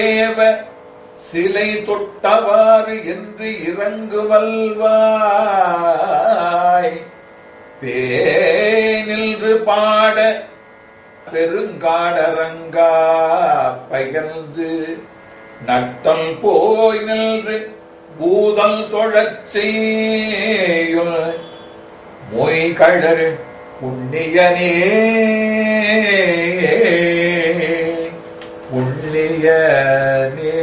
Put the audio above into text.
தேவ சிலை தொட்டவாறு என்று இறங்குவல்வாய் பேனின்று பாட பெருங்காடரங்கா பகர்ந்து நட்டம் போய் நின்று பூதல் தொழச் செய்யுள் மொய் கழறு புண்ணியனே புண்ணியனே